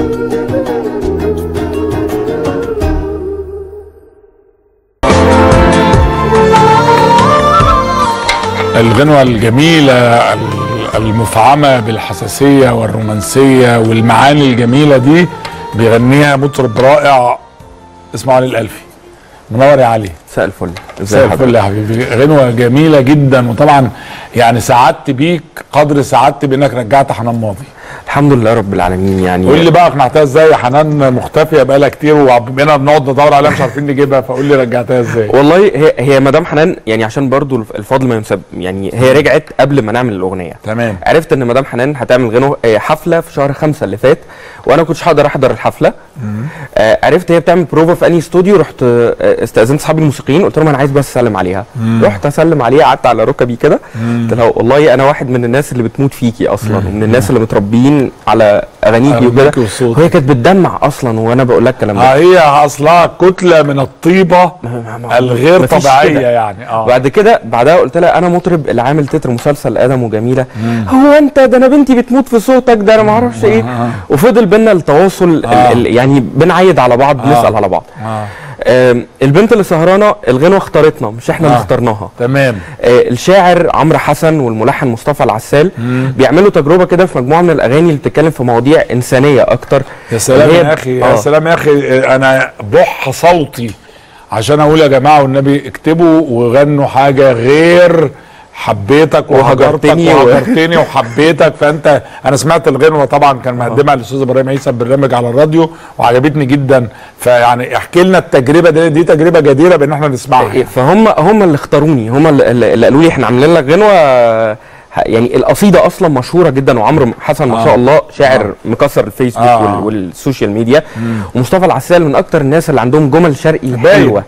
الغنوة الجميلة المفعمة بالحساسية والرومانسية والمعاني الجميلة دي بيغنيها مطرب رائع اسمه علي الألفي منور يا علي مساء الفل مساء الفل يا حبيبي غنوة جميلة جدا وطبعا يعني سعدت بيك قدر سعادتي بانك رجعت حنان ماضي الحمد لله رب العالمين يعني قول لي بقى اقنعتها ازاي حنان مختفيه بقالها كتير وبقينا بنقعد ندور عليها مش عارفين نجيبها فقول لي رجعتها ازاي والله هي هي مدام حنان يعني عشان برضو الفضل ما ينسب يعني هي رجعت قبل ما نعمل الاغنيه تمام عرفت ان مدام حنان هتعمل غنوه آه، حفله في شهر خمسة اللي فات وانا كنتش هقدر احضر الحفله آه عرفت هي بتعمل بروفا في انهي استوديو رحت آه استاذنت اصحابي الموسيقيين قلت لهم انا عايز بس اسلم عليها مم. رحت اسلم عليها قعدت على ركبي كده قلت لها والله انا واحد من الناس اللي بتموت فيكي اصلا ومن الناس اللي متربيين على اغانيكي وكده أغانيكي والصوت. وهي كانت بتدمع اصلا وانا بقول لها الكلام ده اه هي اصلها كتله من الطيبه الغير مفيش طبيعيه كده. يعني اه بعد كده بعدها قلت لها انا مطرب اللي عامل تتر مسلسل ادم وجميله هو انت ده انا بنتي بتموت في صوتك ده انا ما اعرفش ايه وفضل بينا التواصل آه. ال- ال- يعني بنعيد على بعض بنسال على بعض اه آم، البنت اللي سهرانه الغنوه اختارتنا مش احنا اللي آه. اخترناها تمام آه، الشاعر عمرو حسن والملحن مصطفى العسال بيعملوا تجربه كده في مجموعه من الاغاني اللي بتتكلم في مواضيع انسانيه اكتر يا سلام اللي هي- يا اخي يا آه. سلام يا اخي انا بح صوتي عشان اقول يا جماعه والنبي اكتبوا وغنوا حاجه غير حبيتك وهجرتك وهجرتني و- وهجرتني وحبيتك فانت انا سمعت الغنوه طبعا كان مقدمها الاستاذ ابراهيم عيسى برنامج على الراديو وعجبتني جدا فيعني احكي لنا التجربه دي دي تجربه جديره بان احنا نسمعها إيه، فهم هم اللي اختاروني هم اللي, اللي قالوا لي احنا عاملين لك غنوه ه- يعني القصيده اصلا مشهوره جدا وعمرو حسن ما آه. شاء الله شاعر مكسر الفيسبوك آه. وال- والسوشيال ميديا ومصطفى العسال من اكتر الناس اللي عندهم جمل شرقي باين. حلوه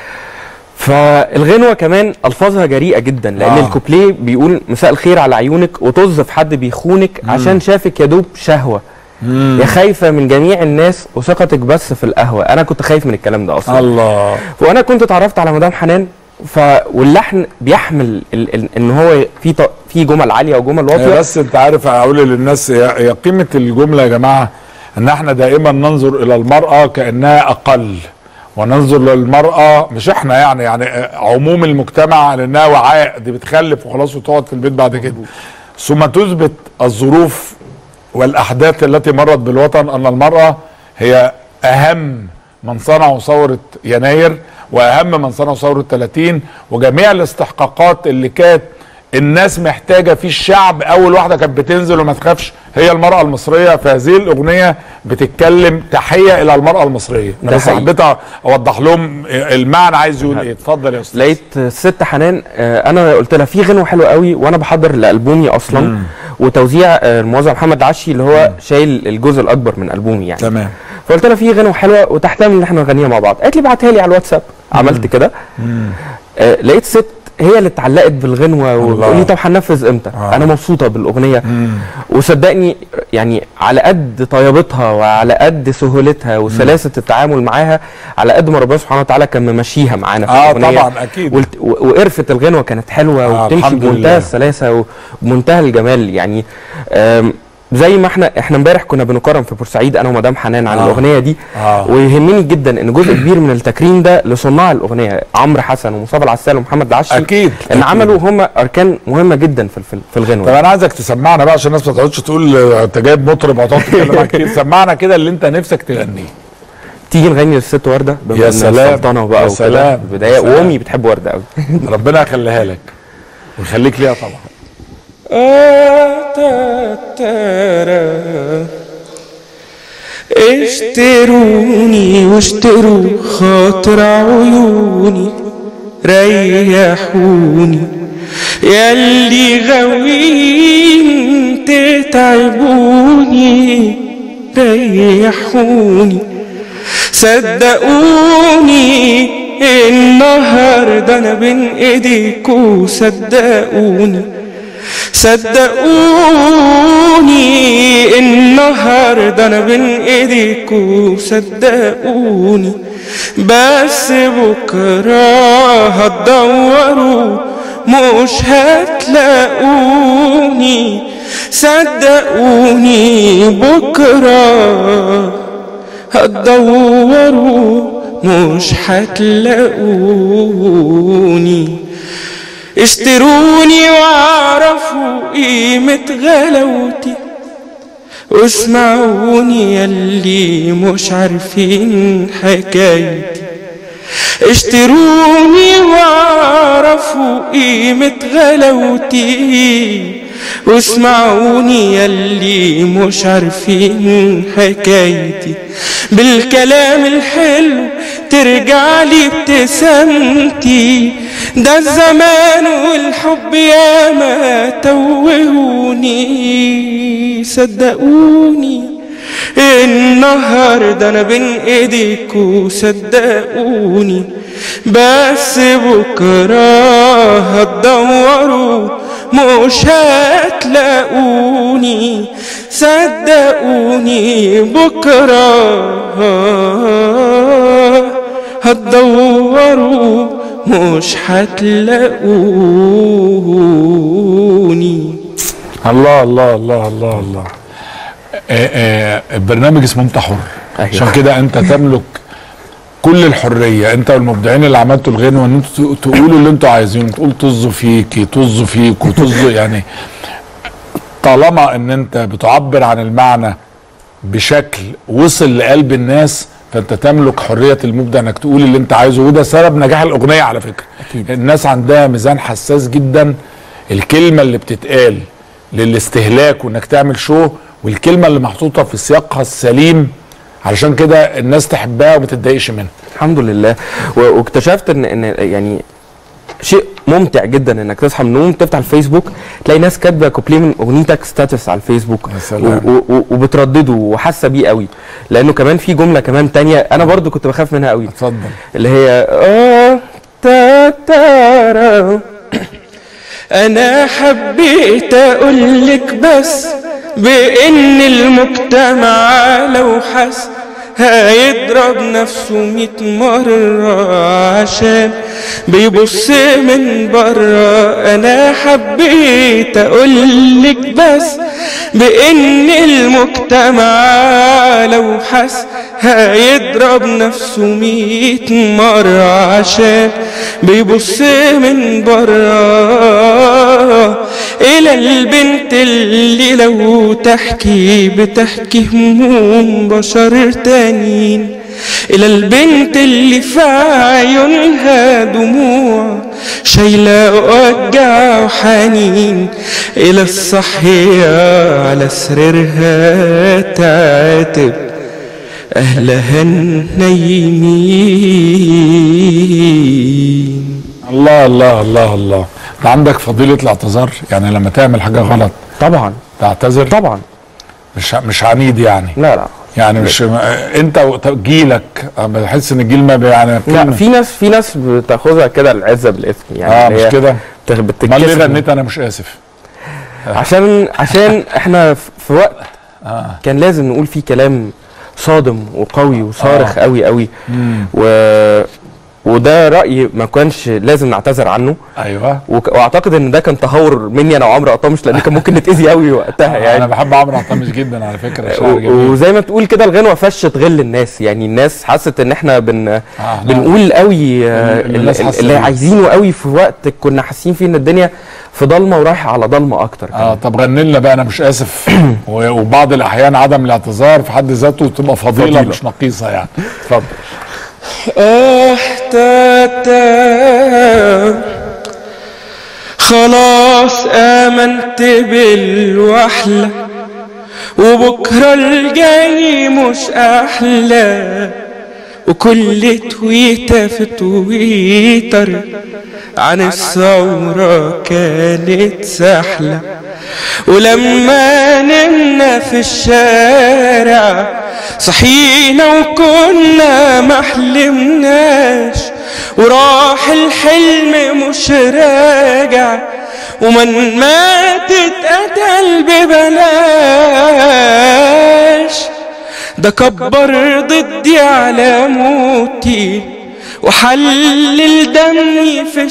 فالغنوه كمان الفاظها جريئه جدا لان آه. آه. الكوبليه بيقول مساء الخير على عيونك وطز في حد بيخونك عشان شافك يا دوب شهوه يا خايفه من جميع الناس وثقتك بس في القهوه انا كنت خايف من الكلام ده اصلا الله وانا كنت اتعرفت على مدام حنان ف واللحن بيحمل ال... ال... ان هو في ط... في جمل عاليه وجمل هي واطيه بس انت عارف اقول للناس هي هي قيمه الجمله يا جماعه ان احنا دائما ننظر الى المراه كانها اقل وننظر للمراه مش احنا يعني يعني عموم المجتمع على انها وعاء دي بتخلف وخلاص وتقعد في البيت بعد كده ثم تثبت الظروف والاحداث التي مرت بالوطن ان المراه هي اهم من صنعوا ثوره يناير واهم من صنعوا ثوره 30 وجميع الاستحقاقات اللي كانت الناس محتاجه في الشعب اول واحده كانت بتنزل وما تخافش هي المراه المصريه في هذه الاغنيه بتتكلم تحيه الى المراه المصريه انا ده بس حقيقي. حبيت اوضح لهم المعنى عايز يقول ايه اتفضل يا استاذ لقيت الست حنان آه، انا قلت لها في غنوه حلوه قوي وانا بحضر لالبومي اصلا وتوزيع آه، الموزع محمد عشي اللي هو شايل الجزء الاكبر من البومي يعني تمام فقلت لها في غنوه حلوه وتحتمل ان احنا نغنيها مع بعض قالت لي ابعتها لي على الواتساب عملت كده آه لقيت ست هي اللي اتعلقت بالغنوه وبتقول لي طب هننفذ امتى آه. انا مبسوطه بالاغنيه وصدقني يعني على قد طيبتها وعلى قد سهولتها وسلاسه التعامل معاها على قد ما ربنا سبحانه وتعالى كان ممشيها معانا في اه الاغنيه طبعا اكيد والت- و- وقرفه الغنوه كانت حلوه آه، وبتمشي الحمد بمنتهى لله. السلاسه وبمنتهى الجمال يعني آم، زي ما احنا احنا امبارح كنا بنكرم في بورسعيد انا ومدام حنان عن آه. الاغنيه دي آه. ويهمني جدا ان جزء كبير من التكريم ده لصناع الاغنيه عمرو حسن ومصطفى العسال ومحمد العشري أكيد، ان أكيد. عملوا هم اركان مهمه جدا في الفيلم في طب الغنوه انا عايزك تسمعنا بقى عشان الناس ما تقعدش تقول آه، انت جايب مطرب وهتقعد تتكلم عن كتير سمعنا كده اللي انت نفسك تغنيه تيجي نغني للست ورده بما يا إنها سلام، سلطانه يا بقى وكده سلام، في البدايه يا سلام. وامي بتحب ورده قوي ربنا يخليها لك ويخليك ليها طبعا اشتروني واشتروا خاطر عيوني ريحوني ياللي غاويين تتعبوني ريحوني صدقوني النهارده انا بين ايديكوا صدقوني صدقوني النهارده انا بين ايديكوا صدقوني بس بكره هتدوروا مش هتلاقوني صدقوني بكره هتدوروا مش هتلاقوني اشتروني واعرفوا قيمة غلاوتي واسمعوني يلي مش عارفين حكايتي اشتروني واعرفوا قيمة غلاوتي واسمعوني يلي مش عارفين حكايتي بالكلام الحلو ترجع لي ابتسامتي ده الزمان والحب ياما توهوني صدقوني النهاردة أنا بين إيديكوا صدقوني بس بكرة هتدوروا مش هتلاقوني صدقوني بكرة هتدوروا مش هتلاقوني الله الله الله الله الله آه آه البرنامج اسمه انت حر أيوة. عشان كده انت تملك كل الحريه انت والمبدعين اللي عملتوا الغنوه ان انتوا تقولوا اللي انتوا عايزينه تقول طز فيكي طز فيك وطز يعني طالما ان انت بتعبر عن المعنى بشكل وصل لقلب الناس فانت تملك حريه المبدع انك تقول اللي انت عايزه وده سبب نجاح الاغنيه على فكره أكيد. الناس عندها ميزان حساس جدا الكلمه اللي بتتقال للاستهلاك وانك تعمل شو والكلمه اللي محطوطه في سياقها السليم علشان كده الناس تحبها وما تتضايقش منها الحمد لله و- واكتشفت ان ان يعني شيء ممتع جدا انك تصحى من النوم تفتح الفيسبوك تلاقي ناس كاتبه كوبليه من اغنيتك ستاتس على الفيسبوك يا سلام. و- و- وبتردده وحاسه بيه قوي لانه كمان في جمله كمان تانية انا برضو كنت بخاف منها قوي اتفضل اللي هي اه تا تارا انا حبيت اقولك بس بان المجتمع لو حس هيضرب نفسه ميت مرة عشان بيبص من برا انا حبيت اقولك بس بان المجتمع لو حس هيضرب نفسه ميت مرة عشان بيبص من برا إلى البنت اللي لو تحكي بتحكي هموم بشر تانيين إلى البنت اللي في عيونها دموع شايلة وجع وحنين إلى الصحية على سريرها تعاتب أهلها النايمين الله الله الله الله ده عندك فضيله الاعتذار يعني لما تعمل حاجه غلط طبعا تعتذر طبعا مش مش عنيد يعني لا لا يعني مش انت وت- جيلك أما بحس ان الجيل ما بي- يعني لا كلمة- في ناس في ناس بتاخدها كده العزه بالاسم يعني اه اللي هي مش كده بت- امال ليه بتتكسف غنيت انا مش اسف عشان عشان احنا في في وقت كان لازم نقول فيه كلام صادم وقوي وصارخ آه. قوي قوي و وده راي ما كانش لازم نعتذر عنه ايوه وك... واعتقد ان ده كان تهور مني انا وعمرو قطامش لان كان ممكن نتاذي قوي وقتها انا يعني بحب عمرو عطامش جدا على فكره شاعر و- جميل وزي ما تقول كده الغنوه فشت غل الناس يعني الناس حست ان احنا بن إحنا- بنقول قوي آه، اللي الناس اللي, حاسة اللي بيه. عايزينه قوي في وقت كنا حاسين فيه ان الدنيا في ضلمه ورايحه على ضلمه اكتر كمان. اه طب غني لنا بقى انا مش اسف و- وبعض الاحيان عدم الاعتذار في حد ذاته تبقى فضيله, فضيلة. مش نقيصه يعني اتفضل آه تا تا خلاص آمنت بالوحلة وبكرة الجاي مش أحلى وكل تويتة في تويتر عن الثورة كانت سحلة ولما نمنا في الشارع صحينا وكنا محلمناش وراح الحلم مش راجع ومن مات اتقتل ببلاش ده كبر ضدي على موتي وحلل دمي في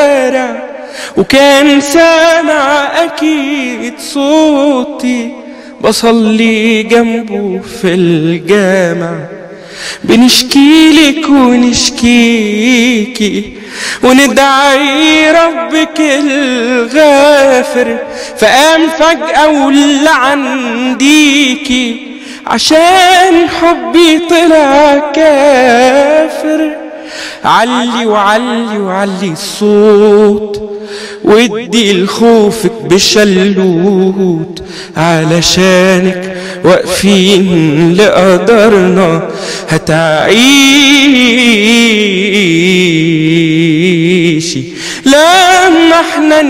الشارع وكان سامع اكيد صوتي بصلي جنبه في الجامع بنشكي لك ونشكيكي وندعي ربك الغافر فقام فجأة ولا عنديكي عشان حبي طلع كافر علي وعلي وعلي الصوت وادي لخوفك بشلوت علشانك واقفين لقدرنا هتعيشي لما احنا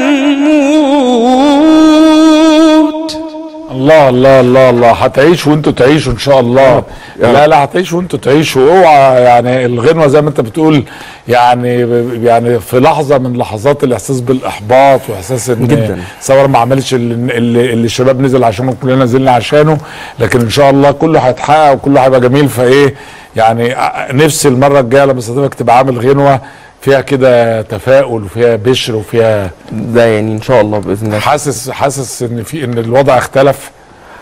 نموت الله الله الله الله هتعيش وانتوا تعيشوا ان شاء الله لا لا هتعيش وانتوا تعيشوا اوعى يعني الغنوه زي ما انت بتقول يعني يعني في لحظه من لحظات الاحساس بالاحباط واحساس ان جداً. ثوره ما عملتش اللي, اللي, اللي الشباب نزل عشانه كلنا نزلنا عشانه لكن ان شاء الله كله هيتحقق وكله هيبقى جميل فايه يعني نفسي المره الجايه لما استضيفك تبقى عامل غنوه فيها كده تفاؤل وفيها بشر وفيها ده يعني ان شاء الله باذن الله حاسس حاسس ان في ان الوضع اختلف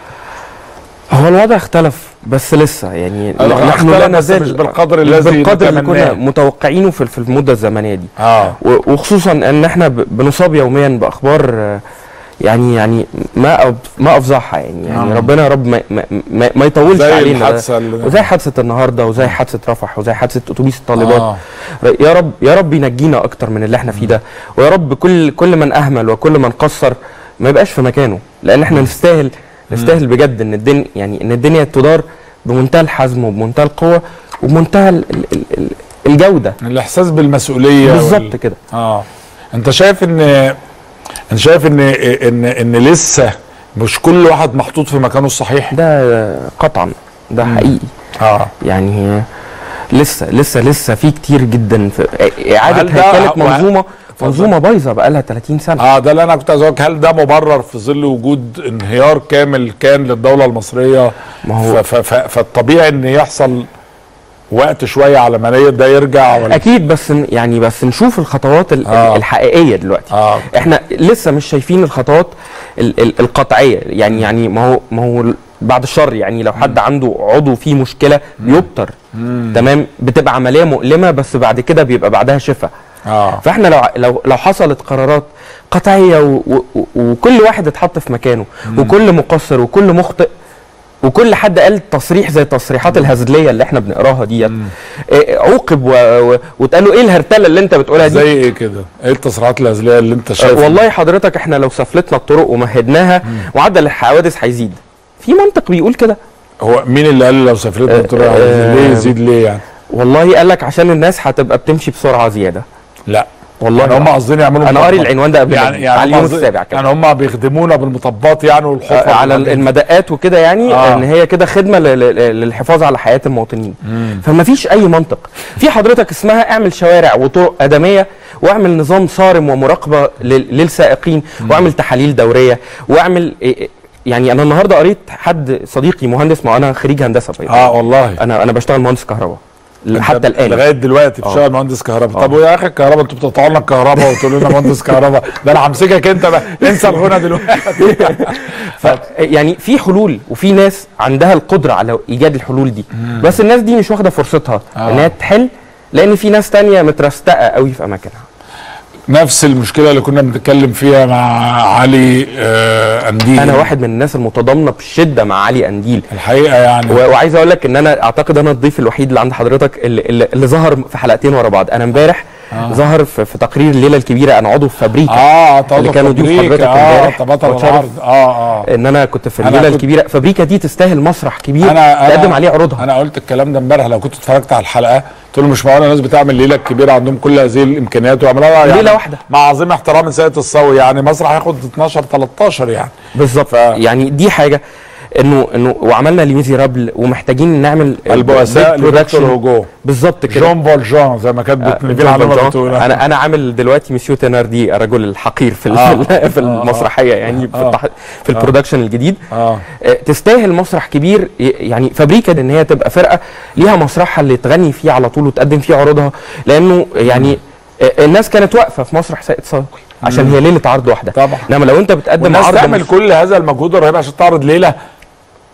هو الوضع اختلف بس لسه يعني أه، نحن لا اختلف بس نزال مش بالقدر مش الذي بالقدر اللي نتمناه. كنا متوقعينه في في المده الزمنيه دي اه و- وخصوصا ان احنا ب- بنصاب يوميا باخبار آه، يعني يعني ما أف- ما افظعها يعني يعني آه. ربنا يا رب ما ما, ما, ما يطولش زي علينا ده. الحادثه اللي وزي حادثه النهارده وزي حادثه رفح وزي حادثه اتوبيس الطالبات آه. يا رب يا رب ينجينا اكتر من اللي احنا فيه ده ويا رب كل كل من اهمل وكل من قصر ما يبقاش في مكانه لان احنا نستاهل نستاهل بجد ان الدنيا يعني ان الدنيا تدار بمنتهى الحزم وبمنتهى القوه وبمنتهى ال- ال- ال- ال- الجوده الاحساس بالمسؤوليه بالظبط كده اه انت شايف ان انت شايف ان ان ان لسه مش كل واحد محطوط في مكانه الصحيح ده قطعا ده حقيقي اه يعني لسه لسه لسه في كتير جدا في هل اعاده ده- هيكله وه- منظومه منظومه بايظه بقى لها 30 سنه اه ده اللي انا كنت عايز أقولك، هل ده مبرر في ظل وجود انهيار كامل كان للدوله المصريه ما هو- ف- ف- ف- فالطبيعي ان يحصل وقت شويه على ما ده يرجع ولا اكيد بس ن- يعني بس نشوف الخطوات ال- آه. الحقيقيه دلوقتي اه احنا لسه مش شايفين الخطوات ال- ال- القطعيه يعني يعني ما هو ما هو ال- بعد الشر يعني لو حد عنده عضو فيه مشكله بيبتر تمام بتبقى عمليه مؤلمه بس بعد كده بيبقى بعدها شفاء اه فاحنا لو لو لو حصلت قرارات قطعيه و و و وكل واحد اتحط في مكانه وكل مقصر وكل مخطئ وكل حد قال تصريح زي التصريحات الهزليه اللي احنا بنقراها ديت إيه، عوقب و... و... وتقال له ايه الهرتله اللي انت بتقولها دي زي ايه كده ايه التصريحات الهزليه اللي انت شايفها والله حضرتك احنا لو سفلتنا الطرق ومهدناها معدل الحوادث هيزيد في منطق بيقول كده هو مين اللي قال لو سافرتنا الطرق آه، ليه يزيد ليه يعني والله قال لك عشان الناس هتبقى بتمشي بسرعه زياده لا والله يعني هم قاصدين يعملوا انا قاري مطبات. العنوان ده قبل يعني يعني يعني على هم اليوم قصدي- السابع كده يعني هم بيخدمونا بالمطبات يعني والحفر على والحاجات دي. المدقات وكده يعني آه. آه. ان هي كده خدمه ل- ل- للحفاظ على حياه المواطنين فما فيش اي منطق في حضرتك اسمها اعمل شوارع وطرق ادميه واعمل نظام صارم ومراقبه لل- للسائقين واعمل تحاليل دوريه واعمل إيه- إيه- يعني انا النهارده قريت حد صديقي مهندس ما انا خريج هندسه بيضاء. اه والله انا انا بشتغل مهندس كهرباء أنت حتى الان لغايه دلوقتي بتشتغل مهندس كهرباء طب ويا اخي الكهرباء انتوا بتقطعوا لنا الكهرباء وتقولوا لنا مهندس كهرباء ده انا همسكك انت بقى انسى الغنى دلوقتي ف يعني في حلول وفي ناس عندها القدره على ايجاد الحلول دي بس الناس دي مش واخده فرصتها آه. انها تحل لان في ناس تانية مترستقه قوي في اماكنها نفس المشكله اللي كنا بنتكلم فيها مع علي آه انديل انا واحد من الناس المتضامنه بشده مع علي انديل الحقيقه يعني و- وعايز اقول لك ان انا اعتقد انا الضيف الوحيد اللي عند حضرتك اللي, اللي, اللي ظهر في حلقتين ورا بعض انا امبارح آه. ظهر في, في تقرير الليله الكبيره انا عضو في فابريكا اه طب اللي كانوا ضيوف فابريكا، حضرتك اه امبارح طب واتشرف. العرض اه اه ان انا كنت في أنا الليله كنت- الكبيره فابريكا دي تستاهل مسرح كبير انا تقدم أنا- عليه عروضها انا قلت الكلام ده امبارح لو كنت اتفرجت على الحلقه قلت له مش معقول الناس بتعمل ليله كبيره عندهم كل هذه الامكانيات ويعملوها يعني ليلة واحدة. مع عظيم احترام سيد الصاوي يعني مسرح هياخد 12 13 يعني بالظبط ف- يعني دي حاجه انه انه وعملنا لميزيرابل ومحتاجين نعمل البؤساء big لفيكتور production. هوجو بالظبط كده جون فولجان زي ما كانت آه، بتنبيل جون علامه فالجان. بتقول انا انا عامل دلوقتي مسيو تيناردي الرجل الحقير في ال- آه. في المسرحيه يعني في, آه. التح... في البرودكشن الجديد اه آه، تستاهل مسرح كبير ي- يعني فابريكا ان هي تبقى فرقه ليها مسرحها اللي تغني فيه على طول وتقدم فيه عروضها لانه يعني آه، الناس كانت واقفه في مسرح سائد صاوي عشان هي ليله عرض واحده طبعا. انما لو انت بتقدم والناس عرض تعمل مش- كل هذا المجهود الرهيب عشان تعرض ليله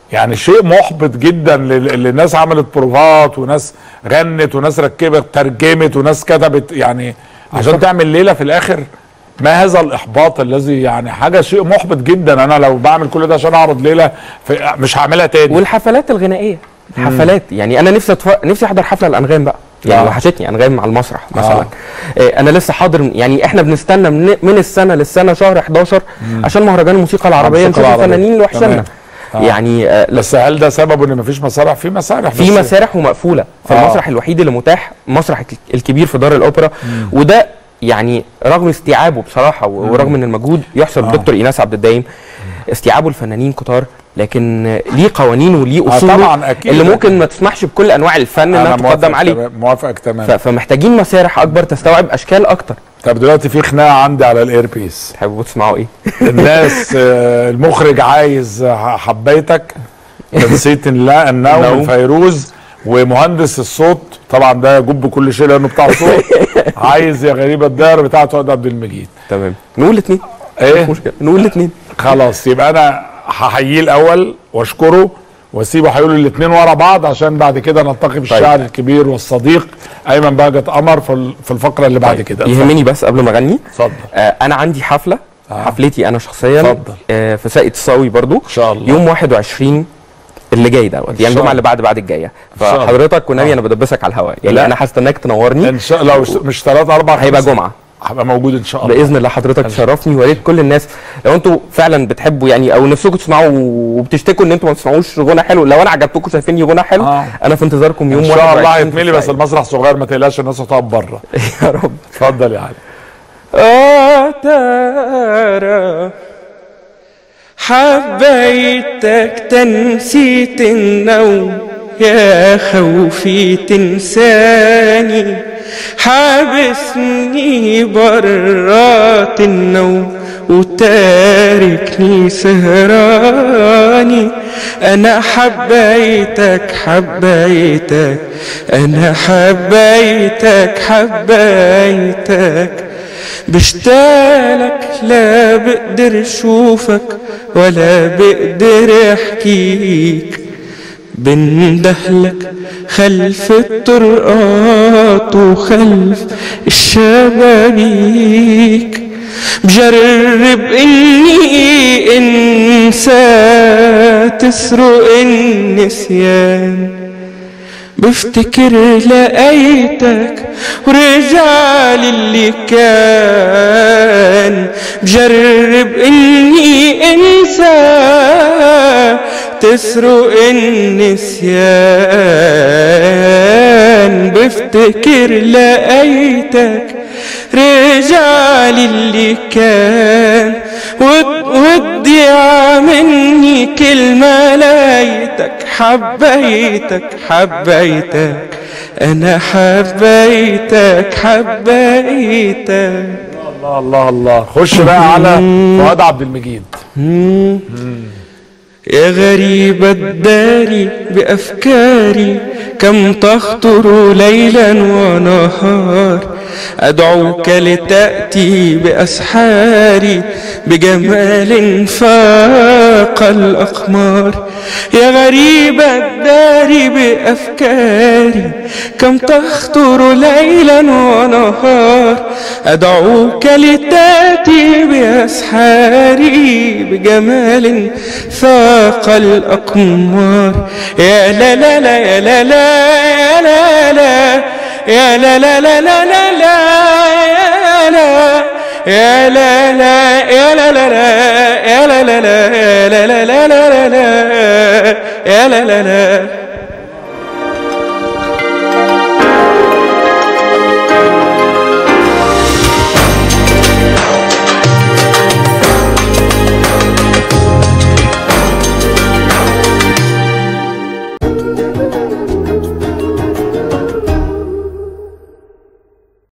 يعني شيء محبط جدا لل- للناس عملت بروفات وناس غنت وناس ركبت ترجمت وناس كتبت يعني عشان تعمل ليله في الاخر ما هذا الاحباط الذي يعني حاجه شيء محبط جدا انا لو بعمل كل ده عشان اعرض ليله في مش هعملها تاني والحفلات الغنائيه الحفلات يعني انا نفسي أتف... نفسي احضر حفله الانغام بقى يعني آه. وحشتني انغام على المسرح مثلا آه. آه. انا لسه حاضر يعني احنا بنستنى من, من السنه للسنه شهر 11 عشان مهرجان الموسيقى العربيه الموسيقى نشوف العربية. الفنانين لوحشنا تمام. آه. يعني آه لا، بس هل ده سببه ان مفيش مسارح في مسارح في بس- مسارح ومقفوله آه. فالمسرح الوحيد اللي متاح مسرح الك- الكبير في دار الاوبرا وده يعني رغم استيعابه بصراحه و- ورغم ان المجهود يحسب آه. دكتور ايناس عبد الدايم استيعابه الفنانين كتار لكن آه، ليه قوانين وليه آه، اصوله طبعاً، أكيد. اللي ممكن ما تسمحش بكل انواع الفن انها انا تقدم موافق عليه تمام- موافقك ف- تمام فمحتاجين مسارح اكبر تستوعب اشكال اكتر طب دلوقتي في خناقه عندي على الايربيس تحبوا تسمعوا ايه الناس آه، المخرج عايز آه، حبيتك نسيت اللا- النوم النوم. فيروز ومهندس الصوت طبعا ده يجب كل شيء لانه بتاع صوت عايز يا غريبه الدار بتاعته واد عبد المجيد تمام نقول الاثنين ايه مشكله نقول الاثنين خلاص يبقى انا هحييه الاول واشكره واسيبه هيقولوا الاثنين ورا بعض عشان بعد كده نلتقي بالشاعر الكبير والصديق ايمن بهجت قمر في ال- في الفقره اللي بعد كده يهمني بس قبل ما اغني اتفضل آه انا عندي حفله آه. حفلتي انا شخصيا اتفضل. آه في ساقية الصاوي برضو ان شاء الله يوم 21 اللي جاي دوت يعني شاء الجمعه الله. اللي بعد بعد الجايه شاء الله. فحضرتك والنبي آه. انا بدبسك على الهواء يعني لا. انا هستناك تنورني ان شاء الله لو مش ثلاثة اربع هيبقى خمسة. جمعه هبقى موجود ان شاء الله باذن الله حضرتك تشرفني ويا ريت كل الناس لو انتوا فعلا بتحبوا يعني او نفسكم تسمعوا وبتشتكوا ان انتوا ما بتسمعوش غنى حلو لو انا عجبتكم شايفيني غنى حلو آه. انا في انتظاركم يوم ان شاء الله 21 هيتملي في بس المسرح صغير ما تقلقش الناس هتقف بره يا رب اتفضل يا علي أترى حبيتك تنسيت النوم يا خوفي تنساني حابسني برات النوم وتاركني سهراني انا حبيتك حبيتك انا حبيتك حبيتك بشتالك لا بقدر اشوفك ولا بقدر احكيك بندهلك خلف الطرقات وخلف الشبابيك بجرب اني انسى تسرق النسيان بفتكر لقيتك ورجع لي اللي كان بجرب اني انسى تسرق النسيان بفتكر لقيتك رجع لي اللي كان ود- ودي مني كلمة ليتك حبيتك حبيتك أنا حبيتك حبيتك الله الله الله خش بقى على فؤاد عبد المجيد يا غريب الدار بأفكاري كم تخطر ليلا ونهار أدعوك لتأتي بأسحاري بجمال فاق الأقمار يا غريب الدار بأفكاري كم تخطر ليلا ونهار أدعوك لتأتي بأسحاري بجمال فاق الأقمار يا لا لا لا يا لا لا يا لا لا يا لا لا لا لا لا لا يا لا يا لا لا يا لا لا لا يا لا لا لا يا لا لا لا لا لا يا لا لا لا